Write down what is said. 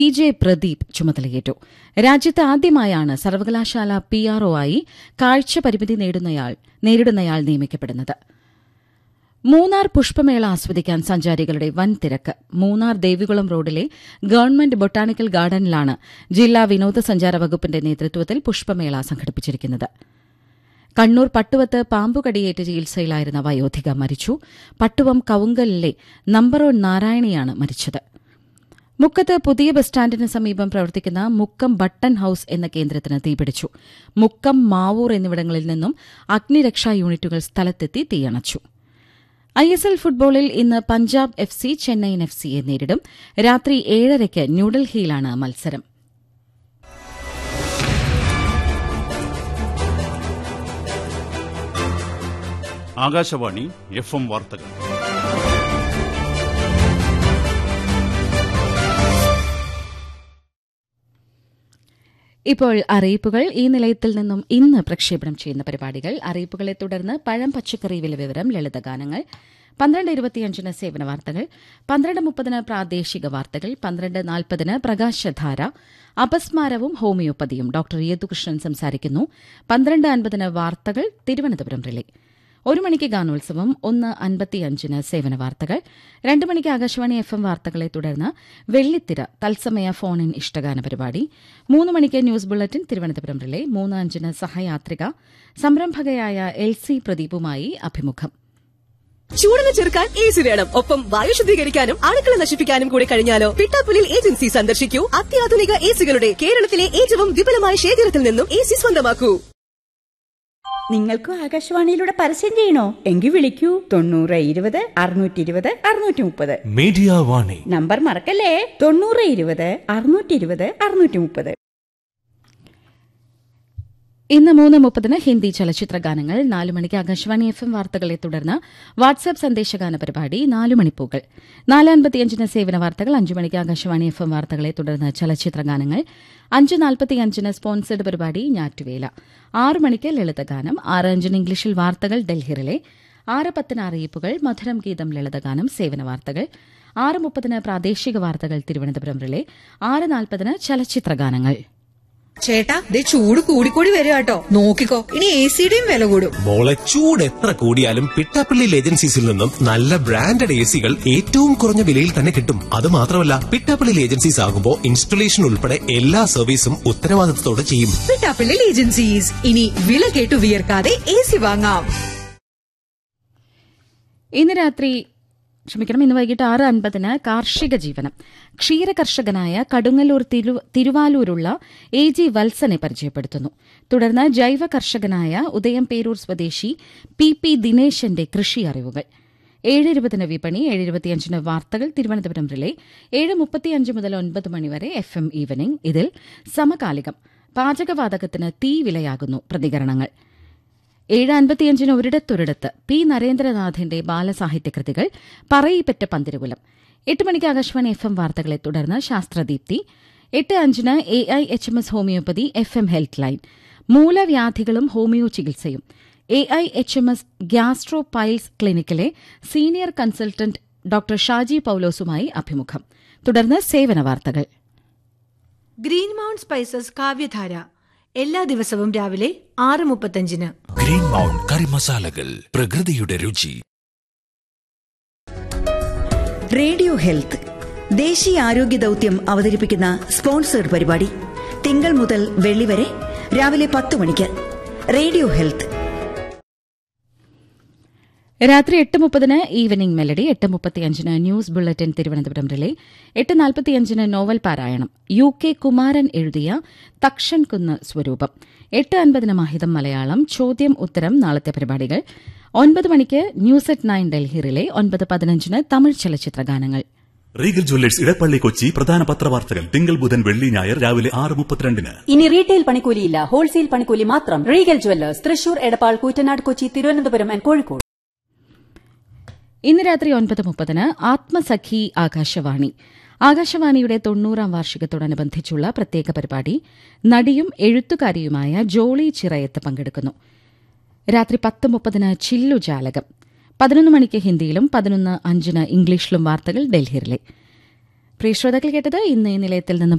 P J Pradeep ചുമതലയേറ്റു രാജ്യത്ത് ആദ്യമായാണ് സർവകലാശാല പി ആർ ഒ ആയി കാഴ്ച പരിമിതി നേടുന്നയാൾ നേരിടുന്നയാൾ നിയമിക്കപ്പെടുന്നത് മൂന്നാർ പുഷ്പമേള ആസ്വദിക്കാൻ സഞ്ചാരികളുടെ വൻ തിരക്ക് മൂന്നാർ ദേവികുളം റോഡിലെ ഗവൺമെന്റ് ബൊട്ടാണിക്കൽ ഗാർഡനിലാണ് ജില്ലാ വിനോദസഞ്ചാര വകുപ്പിന്റെ നേതൃത്വത്തിൽ പുഷ്പമേള സംഘടിപ്പിച്ചിരിക്കുന്നത് കണ്ണൂർ പട്ടുവത്ത് പാമ്പുകടിയേറ്റ് ചികിത്സയിലായിരുന്ന വയോധിക മരിച്ചു പട്ടുവം കവുങ്കലിലെ നമ്പറോൺ നാരായണിയാണ് മരിച്ചത് മുക്കത്ത് പുതിയ ബസ് സ്റ്റാൻഡിന് സമീപം പ്രവർത്തിക്കുന്ന മുക്കം ബട്ടൺ ഹൌസ് എന്ന കേന്ദ്രത്തിന് തീപിടിച്ചു മുക്കം മാവൂർ എന്നിവിടങ്ങളിൽ നിന്നും അഗ്നിരക്ഷാ യൂണിറ്റുകൾ സ്ഥലത്തെത്തി തീയണച്ചു ഐ എസ് എൽ ഫുട്ബോളിൽ ഇന്ന് Punjab F C Chennaiyin F സിയെ നേരിടും രാത്രി ഏഴരയ്ക്ക് ന്യൂഡൽഹിയിലാണ് മത്സരം ആകാശവാണി എഫ് എം വാർത്തകൾ ഇപ്പോൾ അറിയിപ്പുകൾ ഈ നിലയത്തിൽ നിന്നും ഇന്ന് പ്രക്ഷേപണം ചെയ്യുന്ന പരിപാടികൾ അറിയിപ്പുകളെ തുടർന്ന് പഴം പച്ചക്കറി വില വിവരം ലളിതഗാനങ്ങൾ പന്ത്രണ്ട് ഇരുപത്തിയഞ്ചിന് സേവന വാർത്തകൾ പന്ത്രണ്ട് മുപ്പതിന് പ്രാദേശിക വാർത്തകൾ പന്ത്രണ്ട് നാൽപ്പതിന് പ്രകാശധാര അപസ്മാരവും ഹോമിയോപ്പതിയും ഡോക്ടർ യദുകൃഷ്ണൻ സംസാരിക്കുന്നു പന്ത്രണ്ട് അൻപതിന് വാർത്തകൾ തിരുവനന്തപുരം റിലേ ഒരു മണിക്ക് ഗാനോത്സവം ഒന്ന് അൻപത്തിയഞ്ചിന് സേവന വാർത്തകൾ രണ്ട് മണിക്ക് ആകാശവാണി എഫ് എം വാർത്തകളെ തുടർന്ന് വെള്ളിത്തിര തത്സമയ ഫോൺ ഇൻ ഇഷ്ടഗാന പരിപാടി മൂന്ന് മണിക്ക് ന്യൂസ് ബുള്ളറ്റിൻ തിരുവനന്തപുരം റിലേ മൂന്ന് അഞ്ചിന് സഹയാത്രിക സംരംഭകയായ എൽ സി പ്രദീപുമായി അഭിമുഖം ചൂടിനെ ചെറുക്കാൻ എ സി വേണം ഒപ്പം വായു ശുദ്ധീകരിക്കാനും അണുക്കളെ നശിപ്പിക്കാനും കൂടി കഴിഞ്ഞാലോ പിട്ടാപ്പുലിൽ ഏജൻസി സന്ദർശിക്കൂ അത്യാധുനിക എ സികളുടെ കേരളത്തിലെ ഏറ്റവും വിപുലമായ ശേഖരത്തിൽ നിന്നും എ സി സ്വന്തമാക്കൂ നിങ്ങൾക്കും ആകാശവാണിയിലൂടെ പരസ്യം ചെയ്യണോ എങ്കിൽ വിളിക്കൂ തൊണ്ണൂറ് ഇരുപത് അറുന്നൂറ്റി ഇരുപത് അറുന്നൂറ്റി മുപ്പത് മീഡിയ വാണി നമ്പർ മറക്കല്ലേ തൊണ്ണൂറ് ഇരുപത് അറുന്നൂറ്റി ഇരുപത് അറുന്നൂറ്റി മുപ്പത് ഇന്ന് മൂന്ന് മുപ്പതിന് ഹിന്ദി ചലച്ചിത്ര ഗാനങ്ങൾ നാല് മണിക്ക് ആകാശവാണി എഫ് എം വാർത്തകളെ തുടർന്ന് വാട്സ്ആപ്പ് സന്ദേശഗാന പരിപാടി നാല് മണിപ്പൂകൾ നാല് അൻപത്തിയഞ്ചിന് സേവന വാർത്തകൾ അഞ്ചു മണിക്ക് ആകാശവാണി എഫ് എം വാർത്തകളെ തുടർന്ന് ചലച്ചിത്ര ഗാനങ്ങൾ അഞ്ച് നാൽപ്പത്തിയഞ്ചിന് സ്പോൺസേഡ് പരിപാടി ഞാറ്റുവേല ആറ് മണിക്ക് ലളിതഗാനം ആറ് അഞ്ചിന് ഇംഗ്ലീഷിൽ വാർത്തകൾ ഡൽഹിറിലെ ആറ് പത്തിന് അറിയിപ്പുകൾ മധുരം ഗീതം ലളിതഗാനം സേവന വാർത്തകൾ ആറ് മുപ്പതിന് പ്രാദേശിക വാർത്തകൾ തിരുവനന്തപുരം റിലെ ആറ് നാൽപ്പതിന് ചലച്ചിത്ര ഗാനങ്ങൾ ചേട്ടാ ദേ ചൂട് കൂടിക്കൂടി വരിക കേട്ടോ നോക്കിക്കോ ഇനി എ സിയുടെയും വില കൂടും മോളെ ചൂട് എത്ര കൂടിയാലും പിട്ടാപ്പള്ളി ഏജൻസീസിൽ നിന്നും നല്ല ബ്രാൻഡഡ് എ സികൾ ഏറ്റവും കുറഞ്ഞ വിലയിൽ തന്നെ കിട്ടും അത് മാത്രമല്ല പിട്ടാപ്പള്ളി ഏജൻസീസ് ആകുമ്പോൾ ഇൻസ്റ്റലേഷൻ ഉൾപ്പെടെ എല്ലാ സർവീസും ഉത്തരവാദിത്തത്തോടെ ചെയ്യും പിട്ടാപ്പിള്ളി ഏജൻസീസ് ഇനി വില കേട്ടു വിയർക്കാതെ എ സി വാങ്ങാം ഇന്ന് രാത്രി ക്ഷമിക്കണം ഇന്ന് വൈകിട്ട് ആറ് അൻപതിന് കാർഷിക ജീവനം ക്ഷീര കർഷകനായ കടുങ്ങല്ലൂർ തിരു- തിരുവാലൂരുള്ള എ ജി വത്സനെ പരിചയപ്പെടുത്തുന്നു തുടർന്ന് ജൈവ കർഷകനായ ഉദയം പേരൂർ സ്വദേശി പി പി ദിനേശന്റെ കൃഷി അറിവുകൾ ഏഴ് ഇരുപതിന് വിപണി ഏഴ് ഇരുപത്തിയഞ്ചിന് വാർത്തകൾ തിരുവനന്തപുരം റിലേ ഏഴ് മുപ്പത്തിയഞ്ച് മുതൽ ഒൻപത് മണിവരെ എഫ് എം ഈവനിംഗ് ഇതിൽ സമകാലികം പാചകവാതകത്തിന് തീ വിലയാകുന്നു പ്രതികരണങ്ങൾ ഏഴ് അൻപത്തിയഞ്ചിന് ഒരിടത്തൊരിടത്ത് പി നരേന്ദ്രനാഥിന്റെ ബാലസാഹിത്യകൃതികൾ പറയിപ്പറ്റ പന്തിരുകുലം എട്ട് മണിക്ക് ആകാശവാണി എഫ് എം വാർത്തകളെ തുടർന്ന് ശാസ്ത്രദീപ്തി എട്ട് അഞ്ചിന് A I H M S homoeopathy F M health line മൂലവ്യാധികളും ഹോമിയോ ചികിത്സയും A I H M S gastro piles ക്ലിനിക്കിലെ സീനിയർ കൺസൾട്ടന്റ് ഡോക്ടർ ഷാജി പൌലോസുമായി അഭിമുഖം തുടർന്ന് സേവന വാർത്തകൾ ഗ്രീൻ മൗണ്ട് സ്പൈസസ് കാവ്യധാര എല്ലാ ദിവസവും രാവിലെ ആറ് മുപ്പത്തഞ്ചിന് ഗ്രീൻ മൗണ്ട് കറി മസാലകൾ പ്രകൃതിയുടെ രുചി റേഡിയോ ഹെൽത്ത് ദേശീയ ആരോഗ്യ ദൗത്യം അവതരിപ്പിക്കുന്ന സ്പോൺസേഡ് പരിപാടി തിങ്കൾ മുതൽ വെള്ളി വരെ രാവിലെ പത്ത് മണിക്ക് റേഡിയോ ഹെൽത്ത് രാത്രി എട്ട് മുപ്പതിന് ഈവനിംഗ് മെലഡി എട്ട് മുപ്പത്തിയഞ്ചിന് ന്യൂസ് ബുള്ളറ്റിൻ തിരുവനന്തപുരം റിലേ എട്ട് നാൽപ്പത്തിയഞ്ചിന് നോവൽ പാരായണം യു കെ കുമാരൻ എഴുതിയ തക്ഷൻ കുന്ന് സ്വരൂപം എട്ട് അൻപതിന് മാഹിതം മലയാളം ചോദ്യം ഉത്തരം നാളത്തെ പരിപാടികൾ ഒൻപത് മണിക്ക് news at nine Delhi relay ഒൻപത് പതിനഞ്ചിന് തമിഴ് ചലച്ചിത്ര ഗാനങ്ങൾ റീഗൽ ജ്വല്ലേഴ്സ് ഇടപ്പള്ളി കൊച്ചി പ്രധാന പത്രവാർത്തകൾ തിങ്കൾ ബുധൻ വെള്ളി ഞായർ രാവിലെ ആറ് മുപ്പത്തിരണ്ടിന് ഇനി റീറ്റെയിൽ പണിക്കൂലിയില്ല ഹോൾസെയിൽ പണിക്കൂലി മാത്രം Regal Jewellers Thrissur Edappal Koottanad Kochi Thiruvananthapuram and Kozhikode ഇന്ന് രാത്രി ഒൻപത് മുപ്പതിന് ആത്മസഖി ആകാശവാണി ആകാശവാണിയുടെ തൊണ്ണൂറാം വാർഷികത്തോടനുബന്ധിച്ചുള്ള പ്രത്യേക പരിപാടി നടിയും എഴുത്തുകാരിയുമായ ജോളി ചിറയത്ത് പങ്കെടുക്കുന്നു രാത്രി പത്ത് മുപ്പതിന് ചില്ലു ജാലകം പതിനൊന്ന് മണിക്ക് ഹിന്ദിയിലും പതിനൊന്ന് അഞ്ചിന് ഇംഗ്ലീഷിലും വാർത്തകൾ ഡൽഹിയിലെ പ്രിയ ശ്രോതാക്കൾ കേട്ടത് ഇന്ന് ഈ നിലയത്തിൽ നിന്നും